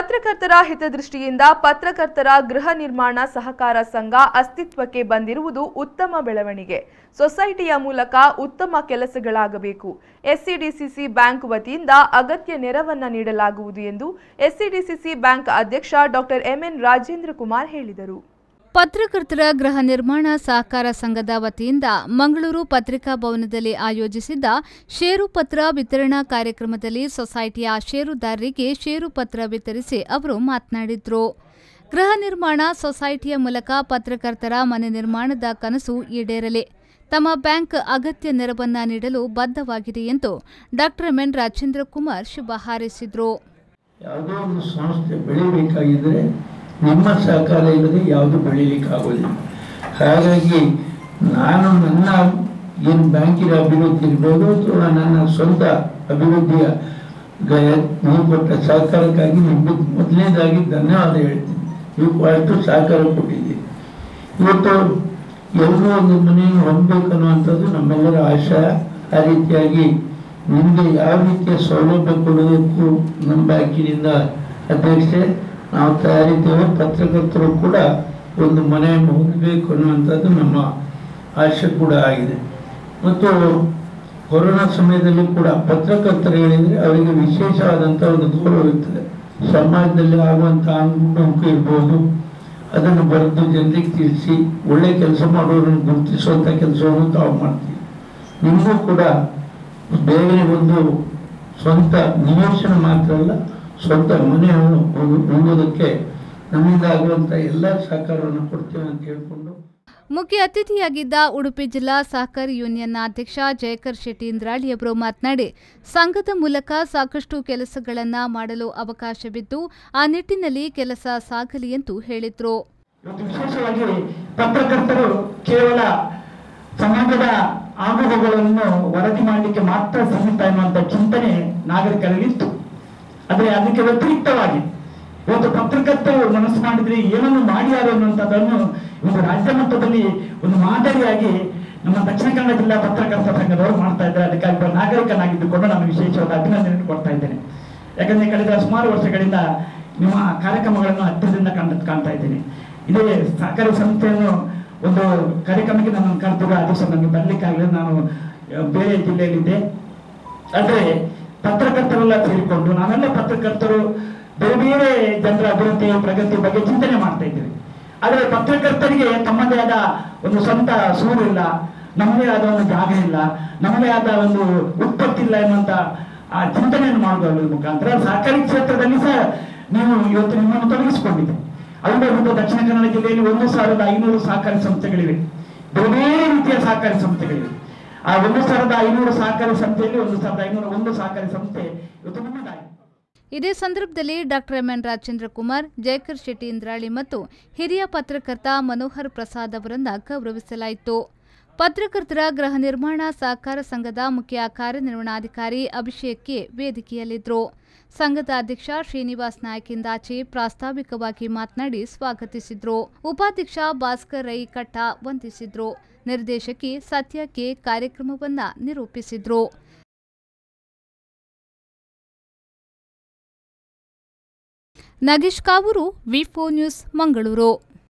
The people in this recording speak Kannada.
ಪತ್ರಕರ್ತರ ಹಿತದೃಷ್ಟಿಯಿಂದ ಪತ್ರಕರ್ತರ ಗೃಹ ನಿರ್ಮಾಣ ಸಹಕಾರ ಸಂಘ ಅಸ್ತಿತ್ವಕ್ಕೆ ಬಂದಿರುವುದು ಉತ್ತಮ ಬೆಳವಣಿಗೆ ಸೊಸೈಟಿಯ ಮೂಲಕ ಉತ್ತಮ ಕೆಲಸಗಳಾಗಬೇಕು ಎಸ್ಸಿಡಿಸಿಸಿ ಬ್ಯಾಂಕ್ ವತಿಯಿಂದ ಅಗತ್ಯ ನೆರವನ್ನ ನೀಡಲಾಗುವುದು ಎಂದು ಎಸ್ಸಿಡಿಸಿಸಿ ಬ್ಯಾಂಕ್ ಅಧ್ಯಕ್ಷ ಡಾಕ್ಟರ್ ಎಂಎನ್ ರಾಜೇಂದ್ರ ಕುಮಾರ್ ಹೇಳಿದರು ಪತ್ರಕರ್ತರ ಗೃಹ ನಿರ್ಮಾಣ ಸಹಕಾರ ಸಂಘದ ವತಿಯಿಂದ ಮಂಗಳೂರು ಪತ್ರಿಕಾ ಭವನದಲ್ಲಿ ಆಯೋಜಿಸಿದ್ದ ಷೇರು ಪತ್ರ ವಿತರಣಾ ಕಾರ್ಯಕ್ರಮದಲ್ಲಿ ಸೊಸೈಟಿಯ ಷೇರುದಾರರಿಗೆ ಷೇರು ಪತ್ರ ವಿತರಿಸಿ ಅವರು ಮಾತನಾಡಿದರು ಗೃಹ ನಿರ್ಮಾಣ ಸೊಸೈಟಿಯ ಮೂಲಕ ಪತ್ರಕರ್ತರ ಮನೆ ನಿರ್ಮಾಣದ ಕನಸು ಈಡೇರಲಿ ತಮ್ಮ ಬ್ಯಾಂಕ್ ಅಗತ್ಯ ನೆರವನ್ನ ನೀಡಲು ಬದ್ಧವಾಗಿದೆ ಎಂದು ಡಾಕ್ಟರ್ ಎನ್ ರಾಜೇಂದ್ರ ಕುಮಾರ್ ಶುಭ ಹಾರೈಸಿದರು ಯಾವುದೋ ಒಂದು ಸಂಸ್ಥೆ ಬೆಳಿಬೇಕಾಗಿದ್ದರೆ ನಿಮ್ಮ ಸಹಕಾರ ಇಲ್ಲದೆ ಯಾವುದು ಬೆಳೀಲಿಕ್ಕೆ ಆಗೋದಿಲ್ಲ ಹಾಗಾಗಿ ನಾನು ನನ್ನ ಏನು ಬ್ಯಾಂಕಿನ ಅಭಿವೃದ್ಧಿ ಇರ್ಬೋದು ಅಥವಾ ನನ್ನ ಸ್ವಂತ ಅಭಿವೃದ್ಧಿಯ ಗ- ನೀವು ಕೊಟ್ಟ ಸಹಕಾರಕ್ಕಾಗಿ ನಿಮಗೆ ಮೊದಲನೇದಾಗಿ ಧನ್ಯವಾದ ಹೇಳ್ತೀನಿ ನೀವು ಅಷ್ಟು ಸಹಕಾರ ಕೊಟ್ಟಿದ್ದೀರಿ ಇವತ್ತು ಎಲ್ಲರೂ ಒಂದು ಮನೆಯನ್ನು ಹೊಂದಬೇಕು ಅನ್ನುವಂಥದ್ದು ನಮ್ಮೆಲ್ಲರ ಆಶಯ ಆ ರೀತಿಯಾಗಿ ನಿಮಗೆ ಯಾವ ರೀತಿಯ ಸೌಲಭ್ಯ ಕೊಡೋದಕ್ಕೂ ನಮ್ಮ ಬ್ಯಾಂಕಿನಿಂದ ಅಧ್ಯಕ್ಷೆ ನಾವು ತಯಾರಿದ್ದೇವೆ ಪತ್ರಕರ್ತರು ಕೂಡ ಒಂದು ಮನೆಯನ್ನು ಹೊಂದಬೇಕು ಅನ್ನುವಂಥದ್ದು ನಮ್ಮ ಆಶೆ ಕೂಡ ಆಗಿದೆ ಮತ್ತು ಕೊರೋನಾ ಸಮಯದಲ್ಲಿ ಕೂಡ ಪತ್ರಕರ್ತರು ಹೇಳಿದರೆ ಅವರಿಗೆ ವಿಶೇಷವಾದಂಥ ಒಂದು ಗೌರವ ಇರ್ತದೆ ಸಮಾಜದಲ್ಲಿ ಆಗುವಂಥ ಅಂಕು ಇರ್ಬೋದು ಅದನ್ನು ಬರೆದು ಜನರಿಗೆ ತಿಳಿಸಿ ಒಳ್ಳೆ ಕೆಲಸ ಮಾಡೋರನ್ನು ಗುರುತಿಸುವಂಥ ಕೆಲಸವನ್ನು ತಾವು ಮಾಡ್ತೀವಿ ನಿಮಗೂ ಕೂಡ ಬೇಗನೆ ಒಂದು ಸ್ವಂತ ನಿವೇಶನ ಮಾತ್ರ ಅಲ್ಲ ಸ್ವಂತ ಮನೆಯನ್ನು ಹೊಂದು- ಹೊಂದೋದಕ್ಕೆ ನಮ್ಮಿಂದ ಆಗುವಂಥ ಎಲ್ಲ ಸಹಕಾರವನ್ನು ಕೊಡ್ತೇವೆ ಅಂತ ಹೇಳ್ಕೊಂಡು ಮುಖ್ಯ ಅತಿಥಿಯಾಗಿದ್ದ ಉಡುಪಿ ಜಿಲ್ಲಾ ಸಹಕಾರಿ ಯೂನಿಯನ್ನ ಅಧ್ಯಕ್ಷ ಜಯಕರ್ ಶೆಟ್ಟಿ ಇಂದ್ರಾಳಿಯವರು ಮಾತನಾಡಿ ಸಂಘದ ಮೂಲಕ ಸಾಕಷ್ಟು ಕೆಲಸಗಳನ್ನು ಮಾಡಲು ಅವಕಾಶವಿದ್ದು ಆ ನಿಟ್ಟಿನಲ್ಲಿ ಕೆಲಸ ಸಾಗಲಿ ಎಂದು ಹೇಳಿದರು ಇವತ್ತು ವಿಶೇಷವಾಗಿ ಪತ್ರಕರ್ತರು ಕೇವಲ ಸಮಾಜದ ಆಗುಹೋಗುಗಳನ್ನು ವರದಿ ಮಾಡಲಿಕ್ಕೆ ಮಾತ್ರ ಸೀಮಿತ ಎನ್ನುವಂತ ಚಿಂತನೆ ನಾಗರಿಕರಲ್ಲಿತ್ತು ಆದರೆ ಅದಕ್ಕೆ ವ್ಯತಿರಿಕ್ತವಾಗಿ ಇವತ್ತು ಪತ್ರಕರ್ತರು ಮನಸ್ಸು ಮಾಡಿದ್ರೆ ಏನನ್ನು ಮಾಡಿಯಾರು ಅನ್ನುವಂಥದ್ದನ್ನು ಒಂದು ರಾಜ್ಯ ಮಟ್ಟದಲ್ಲಿ ಒಂದು ಮಾದರಿಯಾಗಿ ನಮ್ಮ ದಕ್ಷಿಣ ಕನ್ನಡ ಜಿಲ್ಲಾ ಪತ್ರಕರ್ತರ ಸಂಘದವರು ಮಾಡ್ತಾ ಇದ್ದಾರೆ ಅದಕ್ಕಾಗಿ ಒಬ್ಬ ನಾಗರಿಕನಾಗಿದ್ದುಕೊಂಡು ನಾನು ವಿಶೇಷವಾದ ಅಭಿನಂದನೆ ಕೊಡ್ತಾ ಇದ್ದೇನೆ ಯಾಕಂದ್ರೆ ಕಳೆದ ಸುಮಾರು ವರ್ಷಗಳಿಂದ ನಿಮ್ಮ ಕಾರ್ಯಕ್ರಮಗಳನ್ನು ಹತ್ತಿರದಿಂದ ಕಂಡ ಕಾಣ್ತಾ ಇದ್ದೇನೆ ಇದೇ ಸಹಕಾರಿ ಸಂಸ್ಥೆಯನ್ನು ಒಂದು ಕಾರ್ಯಕ್ರಮಕ್ಕೆ ನಾನು ಕರೆದಾಗ ಅದು ಸಹ ನನಗೆ ಬರ್ಲಿಕ್ಕಾಗಲಿಲ್ಲ ನಾನು ಆ, ಬೇರೆ ಜಿಲ್ಲೆಯಲ್ಲಿದ್ದೆ ಆದರೆ ಪತ್ರಕರ್ತರೆಲ್ಲ ಸೇರಿಕೊಂಡು ನಾವೆಲ್ಲ ಪತ್ರಕರ್ತರು ಬೇರೆ ಬೇರೆ ಜನರ ಅಭಿವೃದ್ಧಿ ಪ್ರಗತಿ ಬಗ್ಗೆ ಚಿಂತನೆ ಮಾಡ್ತಾ ಇದ್ದೇವೆ ಆದರೆ ಪತ್ರಕರ್ತರಿಗೆ ತಮ್ಮದೇ ಆದ ಒಂದು ಸ್ವಂತ ಸೂರಿಲ್ಲ ನಮ್ಮದೇ ಆದ ಒಂದು ಜಾಗ ಇಲ್ಲ ನಮ್ಮದೇ ಆದ ಒಂದು ಉತ್ಪತ್ತಿ ಇಲ್ಲ ಎನ್ನುವಂತ ಆ ಚಿಂತನೆಯನ್ನು ಮಾಡುವುದರ ಮುಖಾಂತರ ಸಹಕಾರಿ ಕ್ಷೇತ್ರದಲ್ಲಿ ಸಹ ನೀವು ಇವತ್ತು ನಿಮ್ಮನ್ನು ತೊಡಗಿಸಿಕೊಂಡಿದೆ ಅಲ್ಲದೆ ಒಂದು ದಕ್ಷಿಣ ಕನ್ನಡ ಜಿಲ್ಲೆಯಲ್ಲಿ ಒಂದು ಸಾವಿರದ ಐನೂರು ಸಹಕಾರಿ ಸಂಸ್ಥೆಗಳಿವೆ ಬೇರೆ ಬೇರೆ ರೀತಿಯ ಸಹಕಾರಿ ಸಂಸ್ಥೆಗಳಿವೆ ಆ ಒಂದು ಸಾವಿರದ ಐನೂರು ಸಹಕಾರಿ ಸಂಸ್ಥೆಯಲ್ಲಿ ಒಂದು ಸಾವಿರದ ಐನೂರ ಒಂದು ಸಹಕಾರಿ ಸಂಸ್ಥೆ ಇವತ್ತು ನಿಮ್ಮದಾಗಿದೆ ಇದೇ ಸಂದರ್ಭದಲ್ಲಿ ಡಾಕ್ಟರ್ ಎಂಎನ್ ರಾಜೇಂದ್ರ ಕುಮಾರ್ ಜಯಕರ್ ಶೆಟ್ಟಿ ಇಂದ್ರಾಳಿ ಮತ್ತು ಹಿರಿಯ ಪತ್ರಕರ್ತ ಮನೋಹರ್ ಪ್ರಸಾದ್ ಅವರನ್ನ ಗೌರವಿಸಲಾಯಿತು ಪತ್ರಕರ್ತರ ಗೃಹ ನಿರ್ಮಾಣ ಸಹಕಾರ ಸಂಘದ ಮುಖ್ಯ ಕಾರ್ಯನಿರ್ವಹಣಾಧಿಕಾರಿ ಅಭಿಷೇಕ್ಗೆ ವೇದಿಕೆಯಲ್ಲಿದ್ದರು ಸಂಘದ ಅಧ್ಯಕ್ಷ ಶ್ರೀನಿವಾಸ್ ನಾಯ್ಕ್ ಇಂದಾಚೆ ಪ್ರಾಸ್ತಾವಿಕವಾಗಿ ಮಾತನಾಡಿ ಸ್ವಾಗತಿಸಿದ್ರು ಉಪಾಧ್ಯಕ್ಷ ಭಾಸ್ಕರ್ ರೈ ಕಟ್ಟ ವಂದಿಸಿದ್ರು ನಿರ್ದೇಶಕಿ ಸತ್ಯ ಕೆ ಕಾರ್ಯಕ್ರಮವನ್ನ ನಿರೂಪಿಸಿದ್ರು ನಗೇಶ್ ಕಾವೂರು ವಿಫೋ ನ್ಯೂಸ್ ಮಂಗಳೂರು